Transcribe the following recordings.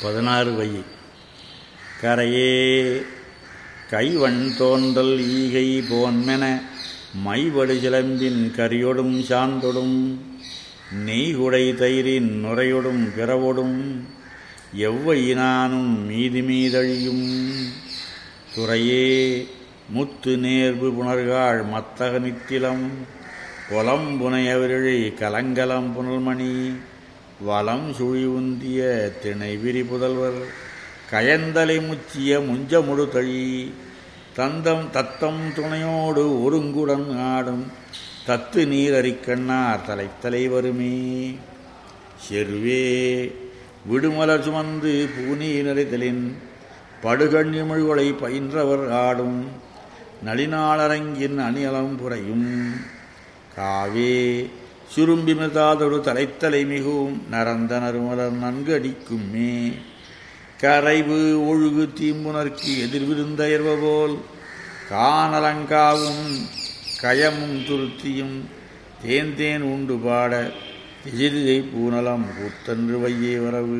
பதினாறு வை கரையே கைவண் தோன்றல் ஈகை போன்மென மைவடு சிலம்பின் கரியோடும் சாந்தொடும் நெய்குடை தயிரின் நுரையொடும் பிறவொடும் எவ்வையினானும் மீதி மீதழியும் துறையே முத்து நேர்வு புணர்காள் மத்தக நித்திலம் புலம் புனையவிழி கலங்கலம் புனல்மணி வலம் சுழி உந்திய திணை விரி புதல்வர் கயந்தலை முச்சிய முஞ்சமுடு தழி தந்தம் தத்தம் துணையோடு ஒருங்குடன் ஆடும் தத்து நீரறிக்கண்ணார் தலைத்தலை வருமே செருவே விடுமலர் சுமந்து பூனி நிறைதலின் படுகண்ணிமிழ்கொலை பயின்றவர் ஆடும் நளினாளரங்கின் அணியலம் புரையும் காவே சுரும்பி மிதாதொடு தலைத்தலை மிகவும் நரந்த நறுமலர் நன்கு அடிக்குமே கரைவு ஒழுகு தீம்புணர்க்கு எதிர்விருந்தயர்வ போல் காணலங்காவும் கயமும் துருத்தியும் தேன் தேன் உண்டு பாட எதிரிதை பூனலம் கூத்தன்று வையே வரவு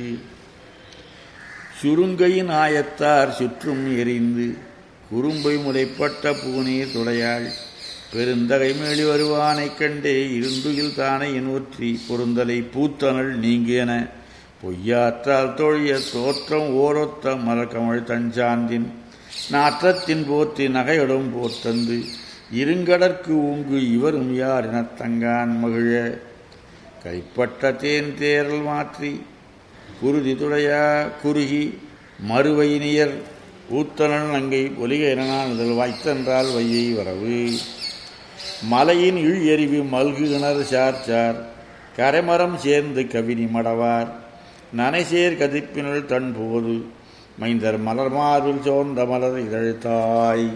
சுருங்கையின் ஆயத்தார் சுற்றும் எரிந்து குறும்பை முளைப்பட்ட பூநீர் துடையாள் பெருந்தகை மேலி வருவானைக் கண்டே இருந்துயில் தானே ஒற்றி பொருந்தலை பூத்தனள் நீங்கியன பொய்யாற்றால் தொழிய தோற்றம் ஓரொத்த மலர்கமழ் தஞ்சாந்தின் நாற்றத்தின் போற்றி நகையடும் போர்த்தந்து இருங்கடற்கு ஊங்கு இவரும் யார் எனத்தங்கான் மகிழ கைப்பட்ட தேன் தேரல் மாற்றி குருதி துடையா குறுகி மறுவையினியர் ஊத்தனன் அங்கை ஒலிக எனானதல் வாய்த்தென்றால் வையை வரவு மலையின் இழ் எறிவு மல்கு கிணறு சார் சார் கரைமரம் சேர்ந்து கவினி மடவார் நனைசேர் கதிப்பினுள் தன் போது மைந்தர் மலர் மார்பில் சோர்ந்த மலர் இதழ்த்தாய்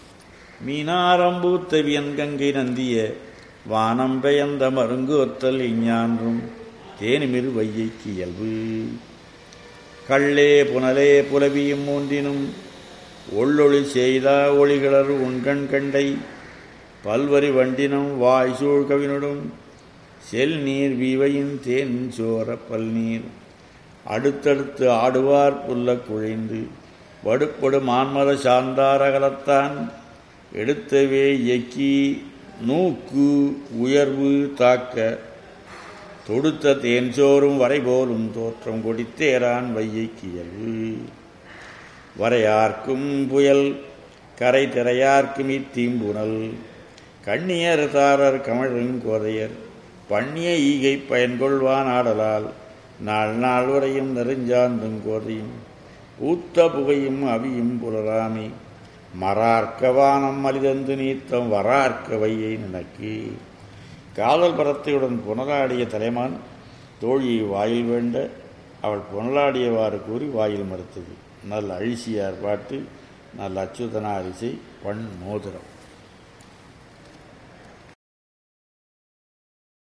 மீனாரம்பூத்தவியன் கங்கை நந்திய வானம் பெயர்ந்த மருங்கு ஒத்தல் இஞ்ஞான்றும் தேனிமிர் வையைக்கு இயல்பு கள்ளே புனலே புலவியும் மூன்றினும் ஒள்ளொளி செய்தா ஒளிகளர் உண்கண் கண்டை பல்வரி வண்டினும் வாய் சூழ் கவினுடும் செல் நீர் வீவையின் தேன் சோர பல்நீர் அடுத்தடுத்து ஆடுவார் புல்ல குழைந்து வடுப்படு மான்மத சாந்தாரகலத்தான் எடுத்தவே எக்கி நூக்கு உயர்வு தாக்க தொடுத்த தேன்சோறும் வரைபோலும் தோற்றம் கொடித்தேரான் வையைக்கு இயல்பு வரையார்க்கும் புயல் கரை திரையார்க்கும் இத்தீம்புணல் கண்ணியர் தாரர் கமழும் கோதையர் பண்ணிய ஈகை பயன்கொள்வான் ஆடலால் நாள் நாள் வரையும் நெருஞ்சாந்தும் கோதையும் ஊத்த புகையும் அவியும் புலராமி மரார்க்க வானம் மலிதந்து நீத்தம் வரார்க்க வையை நினக்கு காதல் பரத்தையுடன் புனலாடிய தலைமான் தோழியை வாயில் வேண்ட அவள் புனலாடியவாறு கூறி வாயில் மறுத்தது நல்ல அழிசியார் பாட்டு நல்ல அச்சுதனாரிசை பண் மோதிரம்